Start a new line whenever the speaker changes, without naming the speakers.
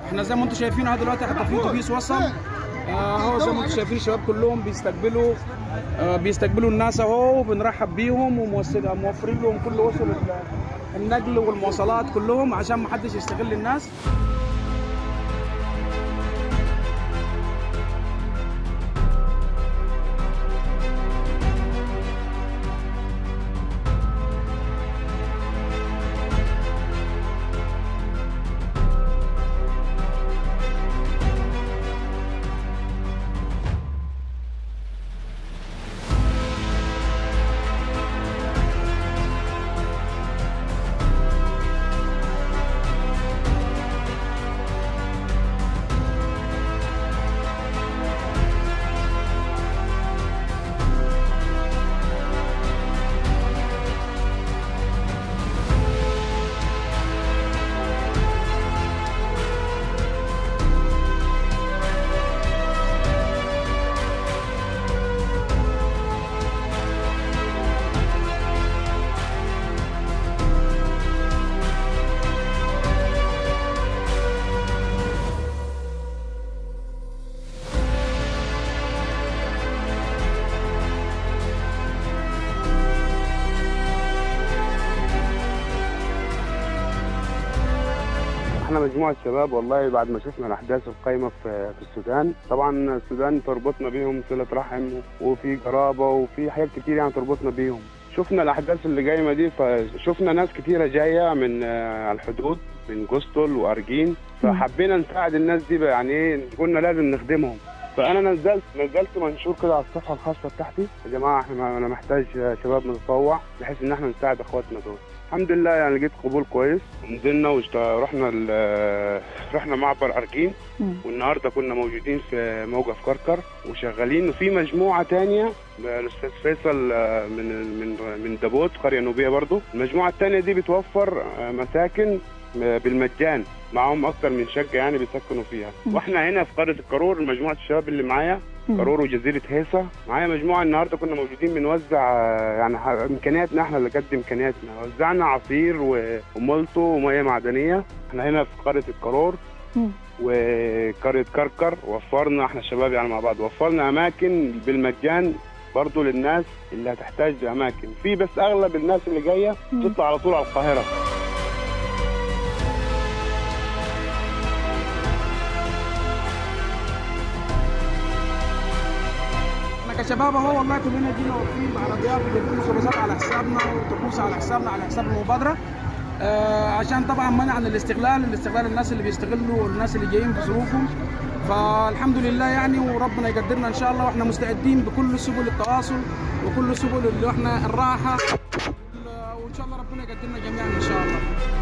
احنا زي ما انتم شايفين اهو دلوقتي حتى في اتوبيس وصل آه، اهو زي ما انتم شايفين الشباب كلهم بيستقبلوا آه، بيستقبلوا الناس اهو وبنرحب بيهم وموصل موفرين لهم كل وصل ال- النقل والمواصلات كلهم عشان ما حدش يستغل الناس
احنا مجموعة شباب والله بعد ما شفنا الأحداث القايمة في في السودان طبعا السودان تربطنا بيهم صلة رحم وفي قرابة وفي حاجات كتير يعني تربطنا بيهم شفنا الأحداث اللي قايمة دي فشفنا ناس كتيرة جاية من آه، الحدود من قسطل وأرجين فحبينا نساعد الناس دي بقى يعني ايه قلنا لازم نخدمهم فانا نزلت نزلت منشور كده على الصفحه الخاصه بتاعتي يا جماعه احنا انا محتاج شباب متطوع بحيث ان احنا نساعد اخواتنا دول الحمد لله يعني لقيت قبول كويس نزلنا واشت... رحنا ال... رحنا معبر ارجين والنهارده كنا موجودين في موقف كركر وشغالين وفي مجموعه تانية الاستاذ فيصل آه، من من من دابوت قريه نوبيه برضو المجموعه التانية دي بتوفر آه، مساكن آه، بالمجان معاهم اكتر من شقه يعني بيسكنوا فيها واحنا هنا في قريه الكرور مجموعه الشباب اللي معايا كرور وجزيره هيصه معايا مجموعه النهارده كنا موجودين بنوزع آه، يعني ح- امكانياتنا احنا اللي قد امكانياتنا وزعنا عصير و- ومولتو وميه معدنيه احنا هنا في قريه الكرور وقريه كركر وفرنا احنا الشباب يعني مع بعض وفرنا اماكن بالمجان برضو للناس اللي هتحتاج اماكن في بس اغلب الناس اللي جايه تطلع على طول على القاهره
احنا كشباب اهو والله كلنا جينا واقفين بعربيات بنقول خبزات على حسابنا وطقوس على حسابنا على حساب المبادره آه عشان طبعا منع الاستغلال الاستغلال الناس اللي بيستغلوا الناس اللي جايين في ظروفهم فالحمد لله يعني وربنا يقدرنا ان شاء الله واحنا مستعدين بكل سبل التواصل وكل سبل اللي احنا الراحه وان شاء الله ربنا يقدرنا جميعا ان شاء الله